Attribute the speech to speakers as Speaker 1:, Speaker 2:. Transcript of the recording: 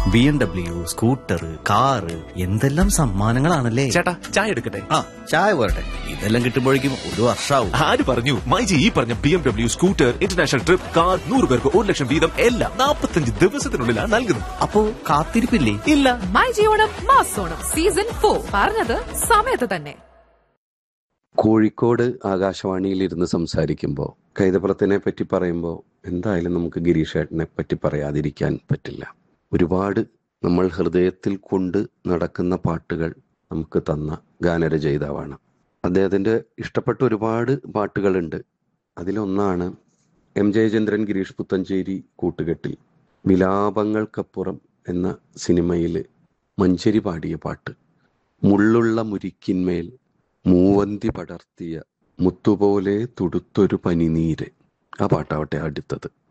Speaker 1: B M W scooter car എന്തെല്ലാം സമ്മാനങ്ങളാണല്ലേ
Speaker 2: ചേട്ടാ ചായ എടുക്കട്ടെ
Speaker 1: ആ ചായ പോരട്ടെ ഇതെല്ലാം കിട്ടുമ്പോഴേക്കും ഒരു വർഷാവും
Speaker 2: ആര് പറഞ്ഞു മൈജി ഈ പറഞ്ഞ B M W scooter international trip car നൂറ് പേർക്ക് ഒരു ലക്ഷം വീതം എല്ലാം നാൽപ്പത്തഞ്ച് ദിവസത്തിനുള്ളിലാണ് നൽകുന്നത്
Speaker 1: അപ്പോ കാത്തിരിപ്പില്ലേ
Speaker 2: ഇല്ല
Speaker 3: മൈജി ഓണം മാസോണം സീസൺ ഫോർ പറഞ്ഞത് സമയത്ത് തന്നെ
Speaker 4: കോഴിക്കോട് ആകാശവാണിയിലിരുന്ന് സംസാരിക്കുമ്പോൾ കൈതപ്രത്തിനെ പറ്റി പറയുമ്പോൾ എന്തായാലും നമുക്ക് ഗിരീഷേട്ടനെ പറ്റി പറയാതിരിക്കാൻ പറ്റില്ല ഒരുപാട് നമ്മൾ ഹൃദയത്തിൽ കൊണ്ട് നടക്കുന്ന പാട്ടുകൾ നമുക്ക് തന്ന ഗാനരചയിതാവാണ് അദ്ദേഹത്തിൻ്റെ ഇഷ്ടപ്പെട്ട ഒരുപാട് പാട്ടുകളുണ്ട് അതിലൊന്നാണ് എം ജയചന്ദ്രൻ ഗിരീഷ് പുത്തഞ്ചേരി കൂട്ടുകെട്ടിൽ വിലാപങ്ങൾക്കപ്പുറം എന്ന സിനിമയിൽ മഞ്ചരി പാടിയ പാട്ട് മുള്ളുള്ള മുരിക്കിന്മേൽ മൂവന്തി പടർത്തിയ മുത്തുപോലെ തുടുത്തൊരു പനിനീര് ആ പാട്ടാവട്ടെ അടുത്തത്